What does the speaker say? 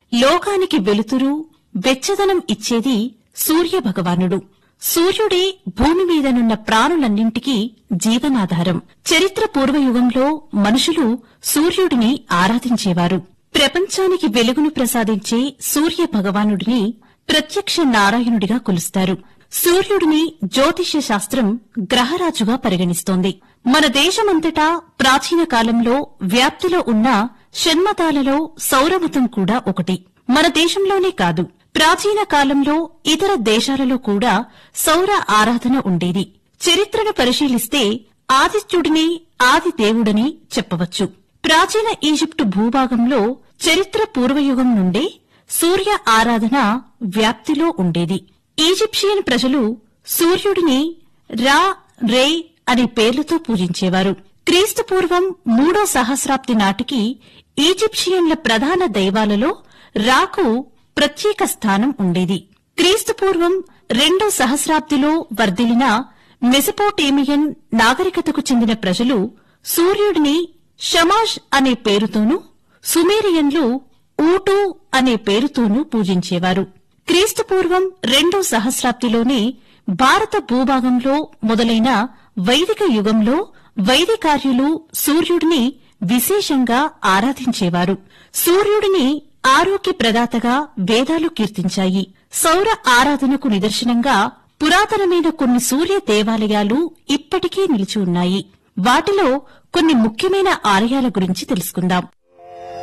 లోకానికి వెలుతురు వెచ్చదనం ఇచ్చేది సూర్య భగవానుడు సూర్యుడే భూమి మీదనున్న ప్రాణులన్నింటికీ జీవనాధారం చరిత్ర పూర్వయుగంలో మనుషులు సూర్యుడిని ఆరాధించేవారు ప్రపంచానికి వెలుగును ప్రసాదించే సూర్య భగవానుడిని ప్రత్యక్ష నారాయణుడిగా కొలుస్తారు సూర్యుడిని జ్యోతిష్య శాస్త్రం గ్రహరాజుగా పరిగణిస్తోంది మన దేశమంతటా ప్రాచీన కాలంలో వ్యాప్తిలో ఉన్న షణ్మతాలలో సౌరమతం కూడా ఒకటి మన దేశంలోనే కాదు ప్రాచీన కాలంలో ఇతర దేశాలలో కూడా సౌర ఆరాధన ఉండేది చరిత్రను పరిశీలిస్తే ఆదిత్యుడిని ఆది దేవుడని చెప్పవచ్చు ప్రాచీన ఈజిప్టు భూభాగంలో చరిత్ర పూర్వయుగం నుండే సూర్య ఆరాధన వ్యాప్తిలో ఉండేది ఈజిప్షియన్ ప్రజలు సూర్యుడిని రా రే అనే పేర్లతో పూజించేవారు క్రీస్తు పూర్వం మూడో సహస్రాబ్ది నాటికి ఈజిప్షియన్ల ప్రధాన దైవాలలో రాకు ప్రత్యేక స్థానం ఉండేది క్రీస్తు పూర్వం రెండో సహస్రాబ్దిలో వర్ధిల్లిన మెసపోటేమియన్ నాగరికతకు చెందిన ప్రజలు సూర్యుడిని షమాష్ అనే పేరుతోనూ సుమేరియన్లు ఊటు అనే పేరుతోనూ పూజించేవారు క్రీస్తు పూర్వం రెండో సహస్రాబ్దిలోనే భారత భూభాగంలో మొదలైన వైదిక యుగంలో వైదికార్యులు సూర్యుడిని విశేషంగా ఆరాధించేవారు సూర్యుడిని ఆరోగ్య ప్రదాతగా వేదాలు కీర్తించాయి సౌర ఆరాధనకు నిదర్శనంగా పురాతనమైన కొన్ని సూర్య దేవాలయాలు ఇప్పటికీ నిలిచి ఉన్నాయి వాటిలో కొన్ని ముఖ్యమైన ఆలయాల గురించి తెలుసుకుందాం